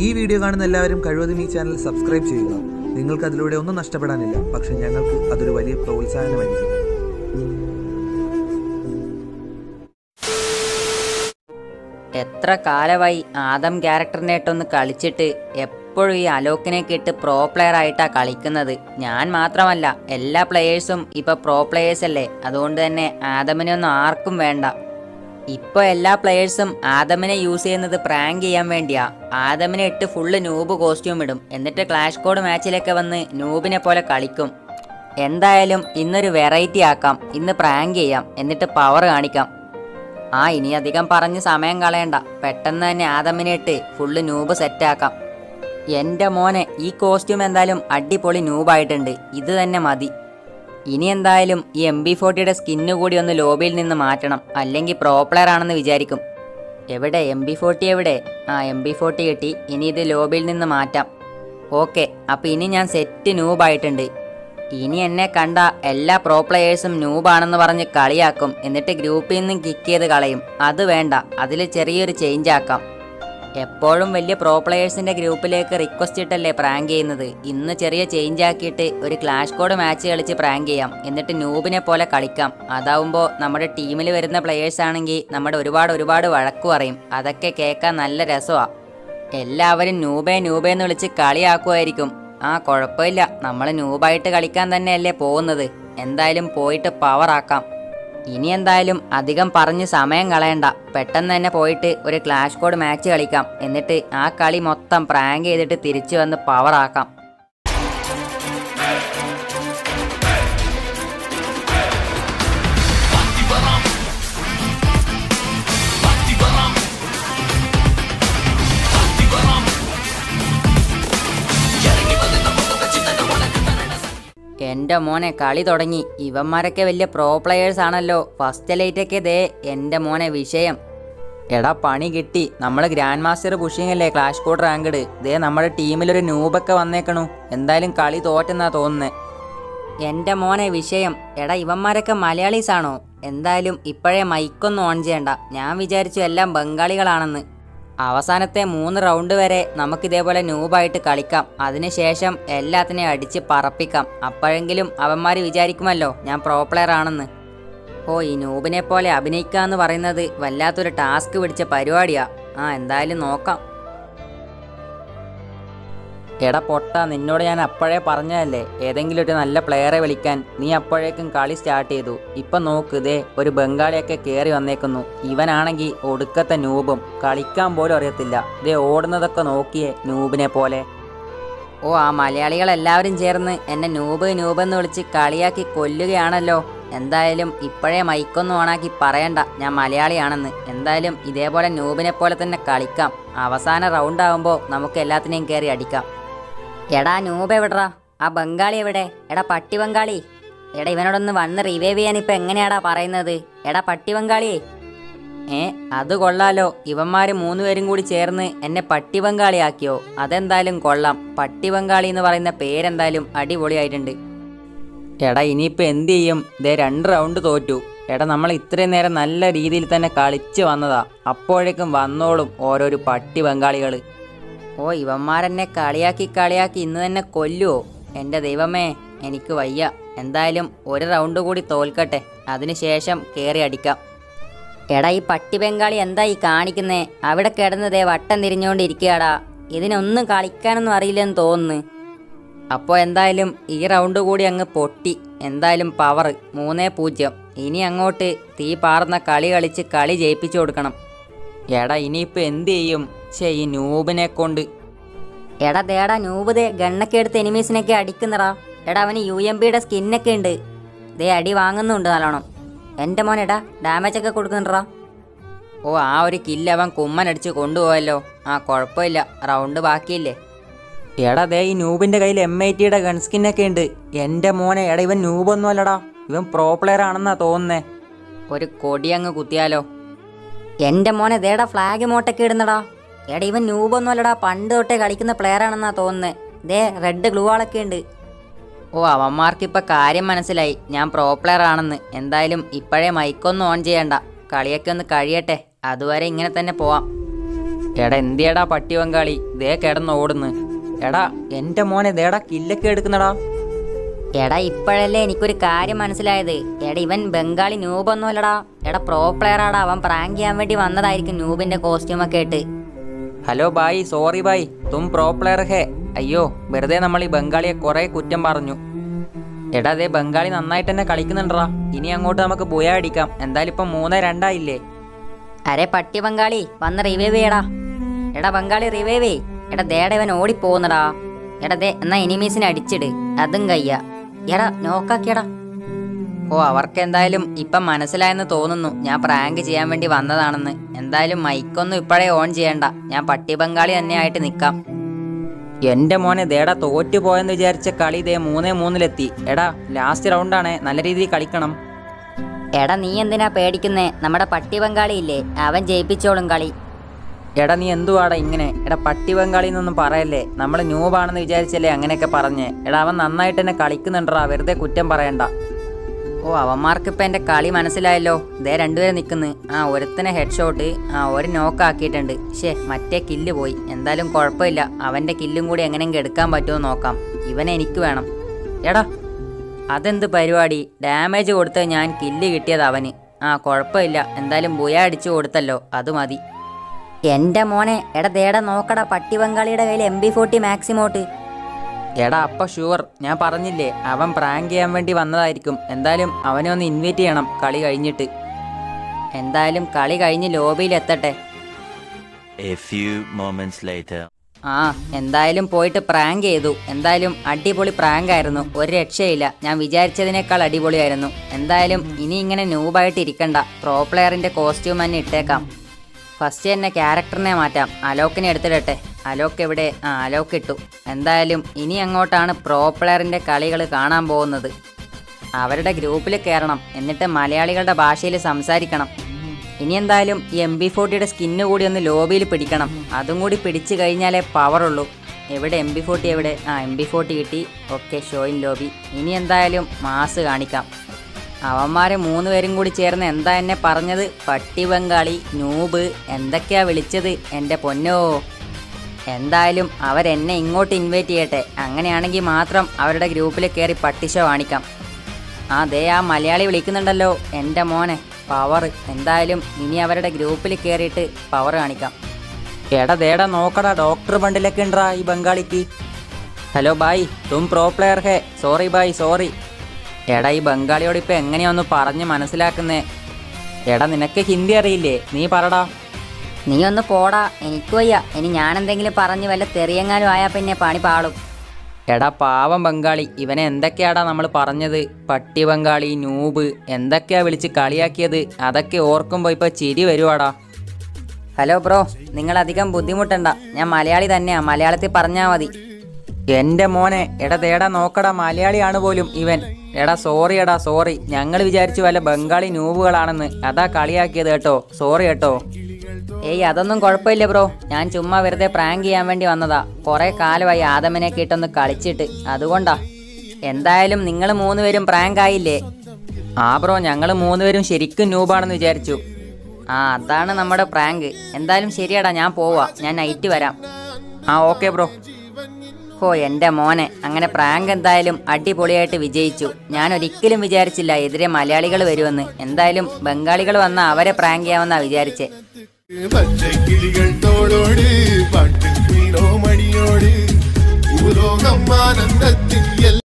ഈ വീഡിയോ കാണുന്ന എല്ലാവരും കഴിവതും ഈ ചാനൽ സബ്സ്ക്രൈബ് ചെയ്യുക നിങ്ങൾക്ക് അതിലൂടെ ഒന്നും നഷ്ടപ്പെടാനില്ല പക്ഷെ ഞങ്ങൾക്ക് അതൊരു വലിയ പ്രോത്സാഹനമായിരിക്കും എത്ര കാലമായി ആദം ക്യാരക്ടറിനായിട്ടൊന്ന് കളിച്ചിട്ട് എപ്പോഴും ഈ അലോക്കിനെ കിട്ട് പ്രോ പ്ലെയർ ആയിട്ടാ കളിക്കുന്നത് ഞാൻ മാത്രമല്ല എല്ലാ പ്ലെയേഴ്സും ഇപ്പൊ പ്രോ പ്ലെയേഴ്സ് അല്ലേ അതുകൊണ്ട് തന്നെ ആദമിനെ ഒന്നും ആർക്കും വേണ്ട ഇപ്പൊ എല്ലാ പ്ലെയേഴ്സും ആദമിനെ യൂസ് ചെയ്യുന്നത് പ്രാങ്ക് ചെയ്യാൻ വേണ്ടിയാ ആദമിനെ ഇട്ട് ഫുള്ള് നൂബ് കോസ്റ്റ്യൂം ഇടും എന്നിട്ട് ക്ലാഷ് കോഡ് മാച്ചിലൊക്കെ വന്ന് നൂബിനെ പോലെ കളിക്കും എന്തായാലും ഇന്നൊരു വെറൈറ്റി ആക്കാം ഇന്ന് പ്രാങ്ക് ചെയ്യാം എന്നിട്ട് പവർ കാണിക്കാം ആ ഇനി അധികം പറഞ്ഞ് സമയം കളയണ്ട പെട്ടെന്ന് തന്നെ ആദമിനെ ഇട്ട് ഫുള്ള് നൂബ് സെറ്റാക്കാം എൻ്റെ മോനെ ഈ കോസ്റ്റ്യൂം എന്തായാലും അടിപൊളി നൂബായിട്ടുണ്ട് ഇത് തന്നെ മതി ഇനി എന്തായാലും ഈ എം ബി ഫോർട്ടിയുടെ സ്കിന്ന് കൂടി ഒന്ന് ലോബിയിൽ നിന്ന് മാറ്റണം അല്ലെങ്കിൽ പ്രോ പ്ലെയർ ആണെന്ന് വിചാരിക്കും എവിടെ എം ബി ഫോർട്ടി എവിടെ ആ എം ബി ഫോർട്ടി കിട്ടി ഇനി ഇത് ലോബിയിൽ നിന്ന് മാറ്റാം ഓക്കെ അപ്പോൾ ഇനി ഞാൻ സെറ്റ് നൂബായിട്ടുണ്ട് ഇനി എന്നെ കണ്ട എല്ലാ പ്രോ പ്ലെയേഴ്സും നൂബാണെന്ന് പറഞ്ഞ് കളിയാക്കും എന്നിട്ട് ഗ്രൂപ്പിൽ നിന്നും കിക്ക് ചെയ്ത് കളയും അത് വേണ്ട അതിൽ ചെറിയൊരു ചേഞ്ച് ആക്കാം എപ്പോഴും വലിയ പ്രോ പ്ലെയേഴ്സിന്റെ ഗ്രൂപ്പിലേക്ക് റിക്വസ്റ്റ് ഇട്ടല്ലേ പ്രാങ്ക് ചെയ്യുന്നത് ഇന്ന് ചെറിയ ചേഞ്ച് ആക്കിയിട്ട് ഒരു ക്ലാഷ് കോഡ് മാച്ച് കളിച്ച് പ്രാങ്ക് ചെയ്യാം എന്നിട്ട് നൂബിനെ പോലെ കളിക്കാം അതാവുമ്പോൾ നമ്മുടെ ടീമിൽ വരുന്ന പ്ലെയേഴ്സ് ആണെങ്കിൽ നമ്മുടെ ഒരുപാട് ഒരുപാട് വഴക്കു പറയും അതൊക്കെ കേൾക്കാൻ നല്ല രസമാണ് എല്ലാവരും നൂബേ നൂബേ എന്ന് വിളിച്ച് കളിയാക്കുമായിരിക്കും ആ കുഴപ്പമില്ല നമ്മൾ നൂബായിട്ട് കളിക്കാൻ തന്നെയല്ലേ പോകുന്നത് എന്തായാലും പോയിട്ട് പവർ ആക്കാം ഇനി എന്തായാലും അധികം പറഞ്ഞ് സമയം കളയണ്ട പെട്ടെന്ന് തന്നെ പോയിട്ട് ഒരു ക്ലാഷ് കോഡ് മാച്ച് കളിക്കാം എന്നിട്ട് ആ കളി മൊത്തം പ്രാങ്ക് ചെയ്തിട്ട് തിരിച്ചു വന്ന് പവർ ആക്കാം എൻ്റെ മോനെ കളി തുടങ്ങി ഇവന്മാരൊക്കെ വലിയ പ്രോ പ്ലെയേഴ്സ് ആണല്ലോ ഫസ്റ്റ് ലൈറ്റൊക്കെ ദേ എൻ്റെ മോനെ വിഷയം എടാ പണി കിട്ടി നമ്മൾ ഗ്രാൻഡ് മാസ്റ്റർ പുഷിംഗ് അല്ലേ ക്ലാഷ് കോഡ് റാങ്കഡ് ദേ നമ്മുടെ ടീമിലൊരു നൂബൊക്കെ വന്നേക്കണു എന്തായാലും കളി തോറ്റെന്നാ തോന്നുന്നത് എൻ്റെ മോനെ വിഷയം എടാ ഇവന്മാരൊക്കെ മലയാളീസ് ആണോ എന്തായാലും ഇപ്പോഴേ മൈക്കൊന്നും ഓൺ ചെയ്യണ്ട ഞാൻ വിചാരിച്ചു എല്ലാം ബംഗാളികളാണെന്ന് അവസാനത്തെ മൂന്ന് റൗണ്ട് വരെ നമുക്കിതേപോലെ നൂബായിട്ട് കളിക്കാം അതിനുശേഷം എല്ലാത്തിനെയും അടിച്ച് പറപ്പിക്കാം അപ്പോഴെങ്കിലും അവന്മാർ വിചാരിക്കുമല്ലോ ഞാൻ പ്രോ പ്ലെയർ ആണെന്ന് ഓ ഈ നൂബിനെ പോലെ അഭിനയിക്കുക എന്ന് പറയുന്നത് വല്ലാത്തൊരു ടാസ്ക് പിടിച്ച പരിപാടിയാ ആ എന്തായാലും നോക്കാം എടാ പൊട്ട നിന്നോട് ഞാൻ അപ്പോഴേ പറഞ്ഞതല്ലേ ഏതെങ്കിലും ഒരു നല്ല പ്ലെയറെ വിളിക്കാൻ നീ അപ്പോഴേക്കും കളി സ്റ്റാർട്ട് ചെയ്തു ഇപ്പൊ നോക്ക് ദേ ഒരു ബംഗാളിയൊക്കെ കയറി വന്നേക്കുന്നു ഇവനാണെങ്കിൽ ഒടുക്കത്തെ നൂബും കളിക്കാൻ പോലും അറിയത്തില്ല ദേ ഓടുന്നതൊക്കെ നോക്കിയേ നൂബിനെ പോലെ ഓ ആ മലയാളികളെല്ലാവരും ചേർന്ന് എന്നെ നൂബ് നൂബ് എന്ന് വിളിച്ച് കളിയാക്കി കൊല്ലുകയാണല്ലോ എന്തായാലും ഇപ്പോഴേ മൈക്കൊന്നും ഓണാക്കി പറയണ്ട ഞാൻ മലയാളിയാണെന്ന് എന്തായാലും ഇതേപോലെ നൂബിനെ പോലെ തന്നെ കളിക്കാം അവസാന റൗണ്ട് ആകുമ്പോൾ നമുക്ക് എല്ലാത്തിനെയും കയറി അടിക്കാം എടാ നൂബ് എവിടെടാ ആ ബംഗാളി എവിടെ എടാ പട്ടി ബംഗാളി എടാ ഇവനോടൊന്ന് വന്ന് റിവൈവ് ചെയ്യാൻ ഇപ്പം എങ്ങനെയാടാ പറയുന്നത് എടാ പട്ടി ബംഗാളിയേ ഏ അത് കൊള്ളാലോ ഇവന്മാര് മൂന്നുപേരും കൂടി ചേർന്ന് എന്നെ പട്ടി ബംഗാളിയാക്കിയോ അതെന്തായാലും കൊള്ളാം പട്ടി ബംഗാളി എന്ന് പറയുന്ന പേരെന്തായാലും അടിപൊളിയായിട്ടുണ്ട് എടാ ഇനിയിപ്പോൾ എന്ത് ചെയ്യും ദേ രണ്ട് റൗണ്ട് തോറ്റു എടാ നമ്മൾ ഇത്രയും നേരം നല്ല രീതിയിൽ തന്നെ കളിച്ച് വന്നതാ അപ്പോഴേക്കും വന്നോളും ഓരോരു പട്ടി ബംഗാളികൾ ഓ ഇവന്മാരെന്നെ കളിയാക്കി കളിയാക്കി ഇന്ന് തന്നെ കൊല്ലുവോ എൻ്റെ ദൈവമേ എനിക്ക് വയ്യ എന്തായാലും ഒരു റൗണ്ട് കൂടി തോൽക്കട്ടെ അതിനുശേഷം കയറി അടിക്കാം എടാ ഈ പട്ടി ബംഗാളി എന്താ ഈ കാണിക്കുന്നേ അവിടെ കിടന്നതേ വട്ടം തിരിഞ്ഞുകൊണ്ടിരിക്കുകയാടാ ഇതിനൊന്നും കളിക്കാനൊന്നും അറിയില്ലെന്ന് തോന്നുന്നു അപ്പോൾ എന്തായാലും ഈ റൗണ്ട് കൂടി അങ്ങ് പൊട്ടി എന്തായാലും പവർ മൂന്നേ പൂജ്യം ഇനി അങ്ങോട്ട് തീ പാർന്ന കളി കളിച്ച് കളി ജയിപ്പിച്ചു കൊടുക്കണം എടാ ഇനിയിപ്പോൾ എന്ത് ചെയ്യും ഛേ ഈ നൂബിനെ കൊണ്ട് എടാ ദേടാ നൂബ് ദേ ഗണ്ണൊക്കെ എടുത്ത് എനിമീസിനൊക്കെ അടിക്കുന്നടാ എടാ അവന് യു എം ബിയുടെ സ്കിന്നൊക്കെ ഉണ്ട് ദേ അടി വാങ്ങുന്നുണ്ട് നല്ലോണം എൻ്റെ മോനെടാ ഡാമേജ് ഒക്കെ കൊടുക്കുന്നുണ്ടാ ഓ ആ ഒരു കില്ല് അവൻ കുമ്മനടിച്ച് കൊണ്ടുപോയല്ലോ ആ കുഴപ്പമില്ല റൗണ്ട് ബാക്കിയില്ലേ എടാ ദേ ഈ നൂബിന്റെ കയ്യിൽ എം ഐ ടിയുടെ ഗൺസ്കിന്നൊക്കെ ഉണ്ട് എൻ്റെ മോനെ എടാ ഇവൻ നൂബൊന്നും അല്ലടാ ഇവൻ പ്രോ പ്ലെയർ ആണെന്നാ തോന്നുന്നേ ഒരു കൊടി അങ്ങ് കുത്തിയാലോ എൻ്റെ മോനെ ദേടാ ഫ്ലാഗ് മോട്ടൊക്കെ ഇടുന്നടാ എടാ ഇവൻ നൂബൊന്നും അല്ലടാ പണ്ട് തൊട്ടേ കളിക്കുന്ന പ്ലെയർ ആണെന്നാ തോന്നുന്നത് ദേ റെഡ് ഗ്ലൂ ആളൊക്കെ ഉണ്ട് ഓ അവന്മാർക്ക് ഇപ്പം കാര്യം മനസ്സിലായി ഞാൻ പ്രോ പ്ലെയർ ആണെന്ന് എന്തായാലും ഇപ്പോഴേ മൈക്കൊന്നും ഓൺ ചെയ്യണ്ട കളിയൊക്കെ ഒന്ന് കഴിയട്ടെ അതുവരെ ഇങ്ങനെ തന്നെ പോവാം എടാ എന്തിയടാ പട്ടി ബംഗാളി ദേ കിടന്ന് ഓടുന്നു എടാ എൻ്റെ മോനെ ദേടാ കില്ലൊക്കെ എടുക്കുന്നടാ എടാ ഇപ്പോഴല്ലേ എനിക്കൊരു കാര്യം മനസ്സിലായത് എടാ ഇവൻ ബംഗാളി നൂബൊന്നുമല്ലടാ എടാ പ്രോ പ്ലെയറാടാ അവൻ പ്രാങ്ക് ചെയ്യാൻ വേണ്ടി വന്നതായിരിക്കും നൂബിന്റെ കോസ്റ്റ്യൂമൊക്കെ ഇട്ട് ഹലോ ബായ് സോറി ബായ് തും പ്രോ പ്ലെയർ ഹേ അയ്യോ വെറുതെ നമ്മൾ ഈ ബംഗാളിയെ കുറെ കുറ്റം പറഞ്ഞു എടാ ദേ ബംഗാളി നന്നായിട്ട് തന്നെ കളിക്കുന്നുണ്ടടാ ഇനി അങ്ങോട്ട് നമുക്ക് ബുയ അടിക്കാം എന്തായാലും ഇപ്പം മൂന്ന് രണ്ടായില്ലേ അരെ പട്ടി ബംഗാളി വന്ന് റിവൈവ് ചെയ്യടാ എടാ ബംഗാളി റിവൈവ് ചെയ് എടാ ദേടാ ഇവൻ ഓടിപ്പോകുന്നടാ എടാ ദേ എന്നാ എനിമീസിനെ അടിച്ചിട് അതും കയ്യ എടാ നോക്കാക്കിയടാ ഓ അവർക്ക് എന്തായാലും ഇപ്പം മനസ്സിലായെന്ന് തോന്നുന്നു ഞാൻ പ്രാങ്ക് ചെയ്യാൻ വേണ്ടി വന്നതാണെന്ന് എന്തായാലും മൈക്കൊന്നും ഇപ്പോഴേ ഓൺ ചെയ്യണ്ട ഞാൻ പട്ടി ബംഗാളി തന്നെ ആയിട്ട് നിൽക്കാം എന്റെ മോനെ ദേടാ തോറ്റു പോയെന്ന് വിചാരിച്ച കളി ദേ മൂന്നേ മൂന്നിലെത്തി എടാ ലാസ്റ്റ് റൗണ്ടാണേ നല്ല രീതിയിൽ കളിക്കണം എടാ നീ എന്തിനാ പേടിക്കുന്നേ നമ്മുടെ പട്ടി ബംഗാളി ഇല്ലേ അവൻ ജയിപ്പിച്ചോളും കളി എടാ നീ എന്തുവാടാ ഇങ്ങനെ എടാ പട്ടി ബംഗാളി എന്നൊന്നും പറയല്ലേ നമ്മൾ ന്യൂബാണെന്ന് വിചാരിച്ചല്ലേ അങ്ങനെയൊക്കെ പറഞ്ഞേ എടാ അവൻ നന്നായിട്ട് തന്നെ കളിക്കുന്നുണ്ടടാ വെറുതെ കുറ്റം പറയണ്ട ഓ അവന്മാർക്ക് ഇപ്പം എൻ്റെ കളി മനസ്സിലായല്ലോ ദേ രണ്ടുപേരും നിൽക്കുന്നു ആ ഒരുത്തനെ ഹെഡ് ഷോട്ട് ആ ഒരു നോക്ക് ആക്കിയിട്ടുണ്ട് ശേ മറ്റേ കില്ല് പോയി എന്തായാലും കുഴപ്പമില്ല അവൻ്റെ കില്ലും കൂടി എങ്ങനെയെങ്കിലും എടുക്കാൻ പറ്റുമോ എന്ന് നോക്കാം ഇവനെ എനിക്ക് വേണം എടാ അതെന്ത് പരിപാടി ഡാമേജ് കൊടുത്ത് ഞാൻ കില്ല് കിട്ടിയത് അവന് ആ കുഴപ്പമില്ല എന്തായാലും ബുയ അടിച്ചു കൊടുത്തല്ലോ അത് മതി എന്റെ മോനെ എടാ ദേടാ നോക്കടാ പട്ടി ബംഗാളിയുടെ കയ്യിൽ എം ബി ഫോർട്ടി മാക്സിമോട്ട് എടാ അപ്പ ഷുവർ ഞാൻ പറഞ്ഞില്ലേ അവൻ പ്രാങ്ക് ചെയ്യാൻ വേണ്ടി വന്നതായിരിക്കും എന്തായാലും അവനെ ഒന്ന് ഇൻവൈറ്റ് ചെയ്യണം കളി കഴിഞ്ഞിട്ട് എന്തായാലും കളി കഴിഞ്ഞ് ലോബിയിൽ എത്തട്ടെ A few moments later. ആ എന്തായാലും പോയിട്ട് പ്രാങ്ക് ചെയ്തു എന്തായാലും അടിപൊളി പ്രാങ്ക് ആയിരുന്നു ഒരു രക്ഷയില്ല ഞാൻ വിചാരിച്ചതിനേക്കാൾ അടിപൊളിയായിരുന്നു എന്തായാലും ഇനി ഇങ്ങനെ ന്യൂബായിട്ട് ഇരിക്കണ്ട പ്രോ പ്ലെയറിന്റെ കോസ്റ്റ്യൂം തന്നെ ഇട്ടേക്കാം ഫസ്റ്റ് തന്നെ ക്യാരക്ടറിനെ മാറ്റാം അലോക്കിനെ എടുത്തിടട്ടെ അലോക്ക് എവിടെ ആ അലോക്ക് ഇട്ടു എന്തായാലും ഇനി അങ്ങോട്ടാണ് പ്രോ പ്ലെയറിന്റെ കളികൾ കാണാൻ പോകുന്നത് അവരുടെ ഗ്രൂപ്പിൽ കയറണം എന്നിട്ട് മലയാളികളുടെ ഭാഷയിൽ സംസാരിക്കണം ഇനി എന്തായാലും ഈ എം ബി ഫോർട്ടിയുടെ സ്കിന്ന് കൂടി ഒന്ന് ലോബിയിൽ പിടിക്കണം അതും കൂടി പിടിച്ചു കഴിഞ്ഞാലേ പവറുള്ളൂ എവിടെ എം ബി ഫോർട്ടി എവിടെ ആ എം ബി ഫോർട്ടി കിട്ടി ഓക്കെ ഷോയിൻ ലോബി ഇനി എന്തായാലും മാസ് കാണിക്കാം അവന്മാരെ മൂന്ന് പേരും കൂടി ചേർന്ന് എന്താ എന്നെ പറഞ്ഞത് പട്ടി ബംഗാളി നൂബ് എന്തൊക്കെയാ വിളിച്ചത് എൻ്റെ പൊന്നോ എന്തായാലും അവരെന്നെ ഇങ്ങോട്ട് ഇൻവൈറ്റ് ചെയ്യട്ടെ അങ്ങനെയാണെങ്കിൽ മാത്രം അവരുടെ ഗ്രൂപ്പിൽ കയറി പട്ടിഷോ കാണിക്കാം ആ ദേ ആ മലയാളി വിളിക്കുന്നുണ്ടല്ലോ എൻ്റെ മോനെ പവർ എന്തായാലും ഇനി അവരുടെ ഗ്രൂപ്പിൽ കയറിയിട്ട് പവർ കാണിക്കാം എടാ ദേടാ നോക്കടാ ഡോക്ടർ ബണ്ടിലൊക്കെ ഉണ്ടാ ഈ ബംഗാളിക്ക് ഹലോ ബായ് തും പ്രോ പ്ലെയർ ഹേ സോറി ബായ് സോറി എടാ ഈ ബംഗാളിയോട് ഇപ്പം എങ്ങനെയാ ഒന്ന് പറഞ്ഞ് മനസ്സിലാക്കുന്നേ എടാ നിനക്ക് ഹിന്ദി അറിയില്ലേ നീ പറടാ നീ ഒന്ന് പോടാ എനിക്ക് വയ്യ ഇനി ഞാൻ എന്തെങ്കിലും പറഞ്ഞ് വല്ല തെറിയങ്ങാനും ആയാ പിന്നെ പണി പാളും എടാ പാവം ബംഗാളി ഇവനെ എന്തൊക്കെയാടാ നമ്മൾ പറഞ്ഞത് പട്ടി ബംഗാളി നൂബ് എന്തൊക്കെയാ വിളിച്ച് കളിയാക്കിയത് അതൊക്കെ ഓർക്കുമ്പോൾ ഇപ്പോൾ ചിരി വരുവാടാ ഹലോ ബ്രോ നിങ്ങൾ അധികം ബുദ്ധിമുട്ടണ്ട ഞാൻ മലയാളി തന്നെയാ മലയാളത്തിൽ പറഞ്ഞാൽ മതി എൻ്റെ മോനെ എടാ തേടാ നോക്കടാ മലയാളിയാണ് പോലും ഇവൻ എടാ സോറി എടാ സോറി ഞങ്ങൾ വിചാരിച്ചു വല്ല ബംഗാളി നൂബുകളാണെന്ന് അതാ കളിയാക്കിയത് കേട്ടോ സോറി കേട്ടോ ഏയ് അതൊന്നും കുഴപ്പമില്ല ബ്രോ ഞാൻ ചുമ്മാ വെറുതെ പ്രാങ്ക് ചെയ്യാൻ വേണ്ടി വന്നതാ കുറെ കാലമായി ആദമനെ കിട്ടൊന്ന് കളിച്ചിട്ട് അതുകൊണ്ടാ എന്തായാലും നിങ്ങൾ മൂന്നുപേരും പ്രാങ്ക് ആയില്ലേ ആ ബ്രോ ഞങ്ങൾ മൂന്നുപേരും ശരിക്കും നൂബാണെന്ന് വിചാരിച്ചു ആ അതാണ് നമ്മുടെ പ്രാങ്ക് എന്തായാലും ശരിയാടാ ഞാൻ പോവാ ഞാൻ നൈറ്റ് വരാം ആ ഓക്കെ ബ്രോ ഓ എൻ്റെ മോനെ അങ്ങനെ പ്രാങ്ക് എന്തായാലും അടിപൊളിയായിട്ട് വിജയിച്ചു ഞാൻ ഒരിക്കലും വിചാരിച്ചില്ല എതിരെ മലയാളികൾ വരുമെന്ന് എന്തായാലും ബംഗാളികൾ വന്ന അവരെ പ്രാങ്ക് ചെയ്യാമെന്നാ വിചാരിച്ചേ പച്ചക്കിളികൾ തോളോട് പാട്ടും മണിയോട് ഭൂലോകം ആനന്ദ